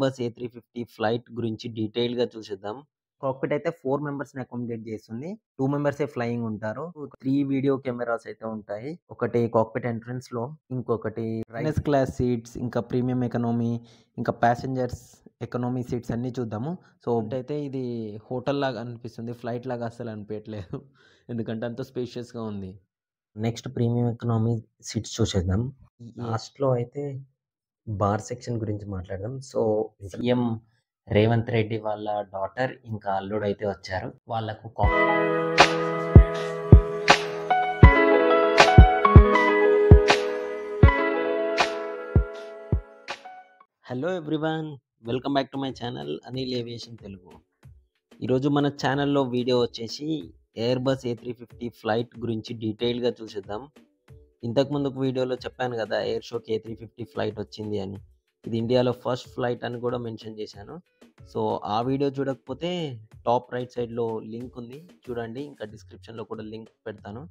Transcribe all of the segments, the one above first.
Airbus A three fifty flight గురించి డీటెయిల్‌గా చూసేద్దాం. కాక్పిట్ అయితే 4 మెంబర్స్‌ని అకామిడేట్ చేస్తుంది. 2 మెంబర్సే ఫ్లయింగ్ ఉంటారు. 3 వీడియో కెమెరాస్ అయితే ఉంటాయి. ఒకటి కాక్పిట్ ఎంట్రన్స్‌లో, ఇంకొకటి బిజినెస్ క్లాస్ సీట్స్, ఇంకా ప్రీమియం ఎకానమీ, ఇంకా ప్యాసింజర్స్ ఎకానమీ సీట్స్ అన్నీ చూద్దాము. సో, అయితే ఇది హోటల్ లాగా అనిపిస్తుంది. ఫ్లైట్ లాగా అస్సలు అనిపియట్లేదు. ఎందుకంటే అంత స్పేషియస్‌గా ఉంది. నెక్స్ట్ ప్రీమియం ఎకానమీ సీట్స్ చూసేద్దాం. లాస్ట్‌లో అయితే బార్ సెక్షన్ గురించి మాట్లాడదాం. సో, సీఎం రేవంత్ రెడ్డి వాళ్ళ డాటర్ ఇంకా అల్లుడైతే వచ్చారు. వాళ్ళకు కాక్ hello everyone welcome back to my channel Anil aviation Telugu. ఈరోజు మన ఛానల్‌లో వీడియో వచ్చేసి Airbus A three fifty flight గురించి డీటెయిల్‌గా చూసేద్దాం. ఇంతకుముందు ఒక వీడియోలో చెప్పాను కదా! ఎయిర్ షోకి ఏ త్రీ ఫిఫ్టీ ఫ్లైట్ వచ్చింది అని. ఇది ఇండియాలో ఫస్ట్ ఫ్లైట్ అని కూడా మెన్షన్ చేశాను. సో, ఆ వీడియో చూడకపోతే టాప్ రైట్ సైడ్‌లో లింక్ ఉంది. చూడండి. ఇంకా డిస్క్రిప్షన్‌లో కూడా లింక్ పెడతాను.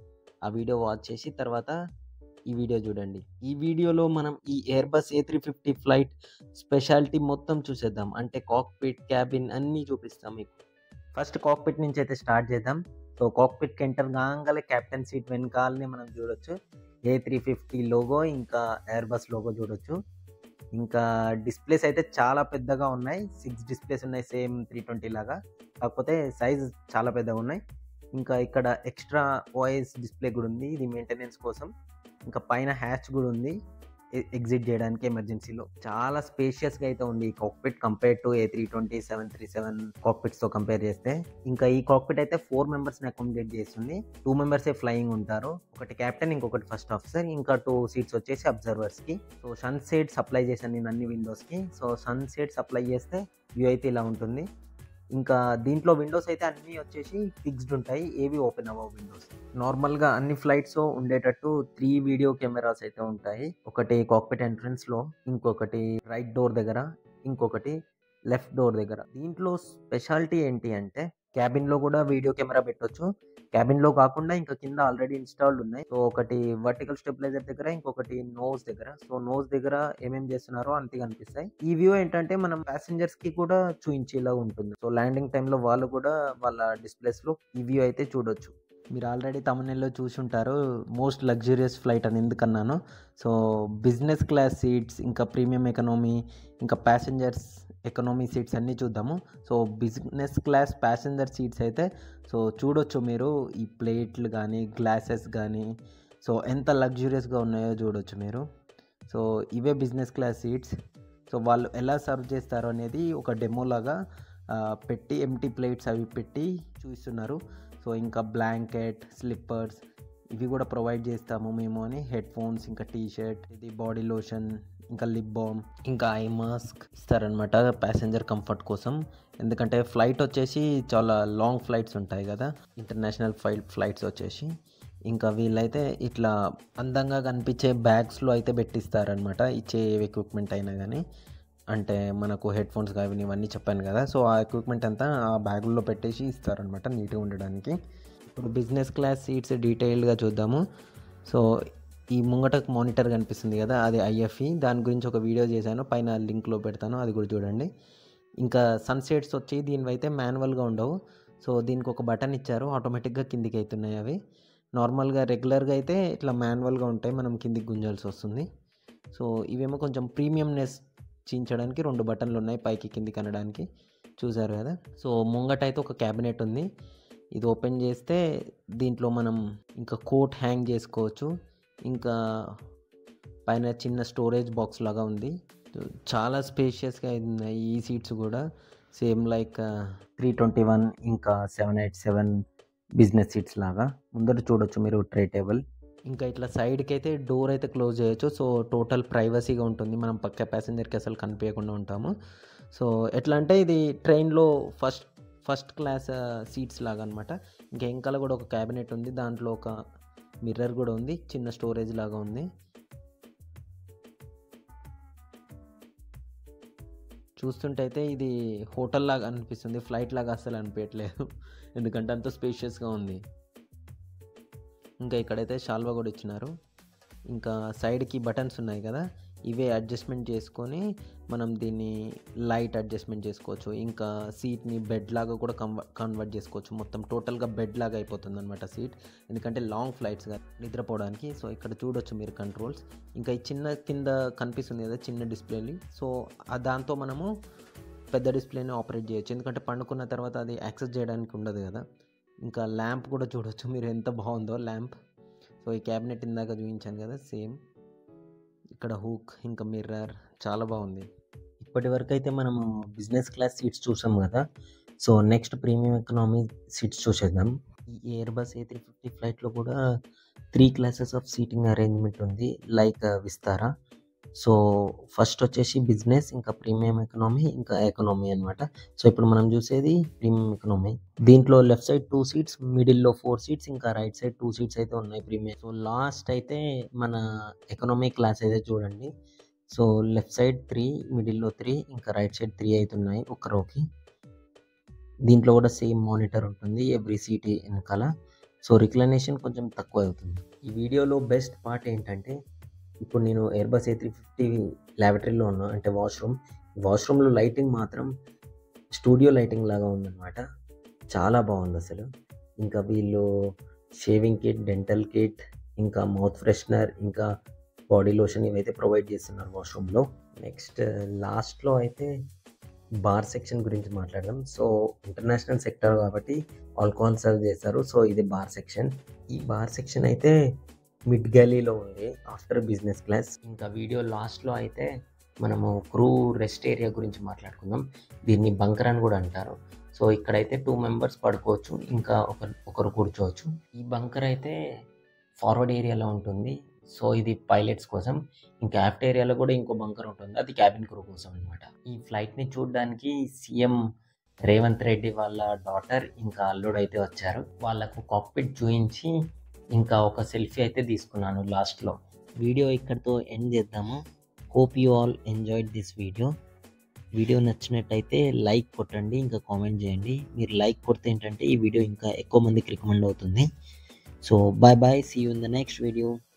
ఆ వీడియో వాచ్ చేసి తర్వాత ఈ వీడియో చూడండి. ఈ వీడియోలో మనం ఈ Airbus A three fifty flight speciality మొత్తం చూసేద్దాం. అంటే కాక్పిట్, క్యాబిన్ అన్నీ చూపిస్తాం మీకు. ఫస్ట్ కాక్పిట్ నుంచి అయితే స్టార్ట్ చేద్దాం. సో, కాక్పిట్‌కి ఎంటర్ కాంగానే కెప్టెన్ సీట్ వెనకాలనే మనం చూడొచ్చు. ఏ త్రీ ఫిఫ్టీ లోగో ఇంకా ఎయిర్‌బస్ లోగో చూడొచ్చు. ఇంకా డిస్‌ప్లేస్ అయితే చాలా పెద్దగా ఉన్నాయి. 6 డిస్‌ప్లేస్ ఉన్నాయి సేమ్ త్రీ ట్వంటీ లాగా. కాకపోతే సైజ్ చాలా పెద్దగా ఉన్నాయి. ఇంకా ఇక్కడ ఎక్స్ట్రా ఓఎస్ డిస్‌ప్లే కూడా ఉంది. ఇది మెయింటెనెన్స్ కోసం. ఇంకా పైన హ్యాచ్ కూడా ఉంది. ఎ ఎగ్జిట్ చేయడానికి ఎమర్జెన్సీలో. చాలా స్పేషియస్‌గా అయితే ఉంది ఈ cockpit compare to A three twenty, seven three seven కాక్పిట్స్‌తో కంపేర్ చేస్తే. ఇంకా ఈ కాక్పిట్ అయితే 4 మెంబర్స్‌ని అకామిడేట్ చేస్తుంది. 2 మెంబర్సే ఫ్లయింగ్ ఉంటారు. ఒకటి కెప్టెన్, ఇంకొకటి ఫస్ట్ ఆఫీసర్. ఇంకా 2 సీట్స్ వచ్చేసి అబ్జర్వర్స్‌కి. సో, సన్ షేడ్ సప్లై చేశాను నేను అన్ని విండోస్‌కి. సో, సన్ షేడ్ సప్లై చేస్తే వ్యూ అయితే ఇలా ఉంటుంది. ఇంకా దీంట్లో విండోస్ అయితే అన్నీ వచ్చేసి ఫిక్స్డ్ ఉంటాయి. ఏవి ఓపెన్ అవ్వవు విండోస్. నార్మల్‌గా అన్ని ఫ్లైట్స్ ఉండేటట్టు 3 వీడియో కెమెరాస్ అయితే ఉంటాయి. ఒకటి కాక్పిట్ ఎంట్రన్స్‌లో, ఇంకొకటి రైట్ డోర్ దగ్గర, ఇంకొకటి లెఫ్ట్ డోర్ దగ్గర. దీంట్లో స్పెషాలిటీ ఏంటి అంటే క్యాబిన్‌లో కూడా వీడియో కెమెరా పెట్టొచ్చు. క్యాబిన్‌లో కాకుండా ఇంకా కింద ఆల్రెడీ ఇన్‌స్టాల్డ్ ఉన్నాయి. సో, ఒకటి వర్టికల్ స్టెబిలైజర్ దగ్గర, ఇంకొకటి నోస్ దగ్గర. సో, నోస్ దగ్గర ఏమేం చేస్తున్నారో అంతే కనిపిస్తాయి. ఈ వ్యూ ఏంటంటే మనం ప్యాసింజర్స్‌కి కూడా చూయించేలా ఉంటుంది. సో, ల్యాండింగ్ టైమ్‌లో వాళ్ళు కూడా వాళ్ళ డిస్‌ప్లేస్‌లో ఈ వ్యూ అయితే చూడొచ్చు. మీరు ఆల్రెడీ థంబ్‌నెయిల్‌లో చూసుంటారు. మోస్ట్ లగ్జూరియస్ ఫ్లైట్ అని ఎందుకన్నానో. సో, బిజినెస్ క్లాస్ సీట్స్, ఇంకా ప్రీమియం ఎకానమీ, ఇంకా ప్యాసింజర్స్ ఎకానమీ సీట్స్ అన్నీ చూద్దాము. So, business class passenger seats అయితే సో, చూడొచ్చు మీరు ఈ ప్లేట్లు గానీ, గ్లాసెస్ గానీ సో, ఎంత లగ్జూరియస్‌గా ఉన్నాయో చూడొచ్చు మీరు. సో, ఇవే బిజినెస్ క్లాస్ సీట్స్. సో, వాళ్ళు ఎలా సర్వ్ చేస్తారో అనేది ఒక డెమో లాగా ఆహ్, పెట్టి ఎంప్టీ ప్లేట్స్ అవి పెట్టి చూయిస్తున్నారు. సో, ఇంకా బ్లాంకెట్, స్లిప్పర్స్ ఇవి కూడా ప్రొవైడ్ చేస్తాము మేము అని హెడ్‌ఫోన్స్, ఇంకా టీ షర్ట్, ఇది బాడీ లోషన్, ఇంకా లిప్ బామ్, ఇంకా ఐ మాస్క్ ఇస్తారనమాట ప్యాసింజర్ కంఫర్ట్ కోసం. ఎందుకంటే ఫ్లైట్ వచ్చేసి చాలా లాంగ్ ఫ్లైట్స్ ఉంటాయి కదా! ఇంటర్నేషనల్ ఫ్లై ఫ్లైట్స్ వచ్చేసి. ఇంకా వీళ్ళైతే ఇట్లా అందంగా కనిపించే బ్యాగ్స్‌లో అయితే పెట్టిస్తారనమాట. ఇచ్చే ఎక్విప్‌మెంట్ అయినా గానీ. అంటే మనకు హెడ్‌ఫోన్స్ గాని ఇవన్నీ చెప్పాను కదా! సో, ఆ ఎక్విప్‌మెంట్ అంతా ఆ బ్యాగుల్లో పెట్టేసి ఇస్తారనమాట నీట్‌గా ఉండడానికి. ఇప్పుడు బిజినెస్ క్లాస్ సీట్స్ డీటెయిల్డ్‌గా చూద్దాము. సో, ఈ ముంగట మానిటర్ కనిపిస్తుంది కదా! అది ఐఎఫ్ఈ. దాని గురించి ఒక వీడియో చేశాను. పైన లింక్‌లో పెడతాను. అది కూడా చూడండి. ఇంకా సన్ షేడ్స్ వచ్చి దీనివైతే మాన్యువల్‌గా ఉండవు. సో, దీనికి ఒక బటన్ ఇచ్చారు. ఆటోమేటిక్‌గా కిందికి అయితున్నాయి అవి. నార్మల్‌గా రెగ్యులర్‌గా అయితే ఇట్లా మాన్యువల్‌గా ఉంటాయి. మనం కిందికి గుంజాల్సి వస్తుంది. సో, ఇవేమో కొంచెం ప్రీమియంనెస్ చించడానికి 2 బటన్‌లు ఉన్నాయి. పైకి, కిందికి అనడానికి. చూసారు కదా! సో, ముంగటైతే ఒక క్యాబినెట్ ఉంది. ఇది ఓపెన్ చేస్తే దీంట్లో మనం ఇంకా కోట్ హ్యాంగ్ చేసుకోవచ్చు. ఇంకా పైన చిన్న స్టోరేజ్ బాక్స్ లాగా ఉంది. చాలా స్పేషియస్‌గా ఉన్నాయి ఈ సీట్స్ కూడా. Same like three twenty one ఇంకా seven eight seven business seats లాగా. ముందట చూడొచ్చు మీరు ట్రే టేబుల్. ఇంకా ఇట్లా సైడ్‌కైతే డోర్ అయితే క్లోజ్ చేయొచ్చు. సో, టోటల్ ప్రైవసీగా ఉంటుంది. మనం పక్క ప్యాసింజర్‌కి అసలు కనిపియకుండా ఉంటాము. సో, ఎట్లా అంటే ఇది ట్రైన్‌లో ఫస్ట్ ఫస్ట్ క్లాస్ సీట్స్ లాగా అనమాట. ఇంకా వెనకాల కూడా ఒక క్యాబినెట్ ఉంది. దాంట్లో ఒక మిర్రర్ కూడా ఉంది. చిన్న స్టోరేజ్ లాగా ఉంది. చూస్తుంటే అయితే ఇది హోటల్ లాగా అనిపిస్తుంది. ఫ్లైట్ లాగా అస్సలు అనిపియట్లేదు. ఎందుకంటే అంత స్పేషియస్‌గా ఉంది. ఇంకా ఇక్కడైతే శాల్వా కూడా ఇచ్చినారు. ఇంకా సైడ్‌కి బటన్స్ ఉన్నాయి కదా! ఇవే అడ్జస్ట్మెంట్ చేసుకొని మనం దీన్ని లైట్ అడ్జస్ట్మెంట్ చేసుకోవచ్చు ఇంకా సీట్ని బెడ్ లాగా కూడా కన్వ కన్వర్ట్ చేసుకోవచ్చు మొత్తం టోటల్గా బెడ్ లాగా అయిపోతుంది అనమాట సీట్ ఎందుకంటే లాంగ్ ఫ్లైట్స్గా నిద్రపోవడానికి సో ఇక్కడ చూడొచ్చు మీరు కంట్రోల్స్ ఇంకా ఈ చిన్న కింద కనిపిస్తుంది కదా చిన్న డిస్ప్లేని సో ఆ దాంతో మనము పెద్ద డిస్ప్లేని ఆపరేట్ చేయొచ్చు ఎందుకంటే పండుకున్న తర్వాత అది యాక్సెస్ చేయడానికి ఉండదు కదా ఇంకా ల్యాంప్ కూడా చూడొచ్చు మీరు ఎంత బాగుందో ల్యాంప్ సో ఈ క్యాబినెట్ ఇందాక చూపించాను కదా సేమ్ ఇక్కడ హూక్ ఇంకా మిర్రర్ చాలా బాగుంది ఇప్పటి వరకు అయితే మనము బిజినెస్ క్లాస్ సీట్స్ చూసాం కదా so next premium economy seats చూసేద్దాం ఈ Airbus A three fifty ఫ్లైట్లో కూడా three classes of seating arrangement ఉంది లైక్ విస్తారా సో ఫస్ట్ వచ్చేసి బిజినెస్ ఇంకా ప్రీమియం ఎకనామీ ఇంకా ఎకనామీ అనమాట సో ఇప్పుడు మనం చూసేది ప్రీమియం ఎకనామీ దీంట్లో లెఫ్ట్ సైడ్ టూ సీట్స్ మిడిల్లో ఫోర్ సీట్స్ ఇంకా రైట్ సైడ్ టూ సీట్స్ అయితే ఉన్నాయి ప్రీమియం సో లాస్ట్ అయితే మన ఎకనామీ క్లాస్ అయితే చూడండి సో లెఫ్ట్ సైడ్ త్రీ మిడిల్లో త్రీ ఇంకా రైట్ సైడ్ త్రీ అయితే ఉన్నాయి ఒక రోకి దీంట్లో కూడా సేమ్ మానిటర్ ఉంటుంది ఎవ్రీ సీట్ వెనకాల సో రిక్లనేషన్ కొంచెం తక్కువ అవుతుంది ఈ వీడియోలో బెస్ట్ పార్ట్ ఏంటంటే ఇప్పుడు నేను Airbus A three fifty ల్యాబరేటరీలో ఉన్నా అంటే వాష్రూమ్ వాష్రూమ్లో లైటింగ్ మాత్రం స్టూడియో లైటింగ్ లాగా ఉందన్నమాట చాలా బాగుంది అసలు ఇంకా వీళ్ళు షేవింగ్ కిట్ డెంటల్ కిట్ ఇంకా మౌత్ ఫ్రెషనర్ ఇంకా బాడీ లోషన్ ఇవైతే ప్రొవైడ్ చేస్తున్నారు వాష్రూమ్లో నెక్స్ట్ లాస్ట్లో అయితే బార్ సెక్షన్ గురించి మాట్లాడదాం సో ఇంటర్నేషనల్ సెక్టర్ కాబట్టి ఆల్కహాల్ సర్వ్ చేస్తారు సో ఇది బార్ సెక్షన్ ఈ బార్ సెక్షన్ అయితే మిడ్ గలీలో ఉంది ఆఫ్టర్ బిజినెస్ క్లాస్ ఇంకా వీడియో లాస్ట్లో అయితే మనము క్రూ రెస్ట్ ఏరియా గురించి మాట్లాడుకుందాం దీన్ని బంకర్ అని కూడా అంటారు సో ఇక్కడైతే టూ మెంబర్స్ పడుకోవచ్చు ఇంకా ఒక ఒకరు కూర్చోవచ్చు ఈ బంకర్ అయితే ఫార్వర్డ్ ఏరియాలో ఉంటుంది సో ఇది పైలట్స్ కోసం ఇంకా యాఫ్ట్ ఏరియాలో కూడా ఇంకో బంకర్ ఉంటుంది అది క్యాబిన్ క్రూ కోసం అనమాట ఈ ఫ్లైట్ని చూడడానికి సీఎం రేవంత్ రెడ్డి వాళ్ళ డాటర్ ఇంకా అల్లుడు అయితే వచ్చారు వాళ్ళకు కాక్పిట్ చూయించి ఇంకా ఒక సెల్ఫీ అయితే తీసుకున్నాను లాస్ట్లో వీడియో ఇక్కడితో ఎండ్ చేద్దాము hope you all enjoyed this video video నచ్చినట్టయితే లైక్ కొట్టండి ఇంకా కామెంట్ చేయండి మీరు లైక్ కొడితే ఏంటంటే ఈ వీడియో ఇంకా ఎక్కువ మందికి రికమెండ్ అవుతుంది so bye bye see you in the next video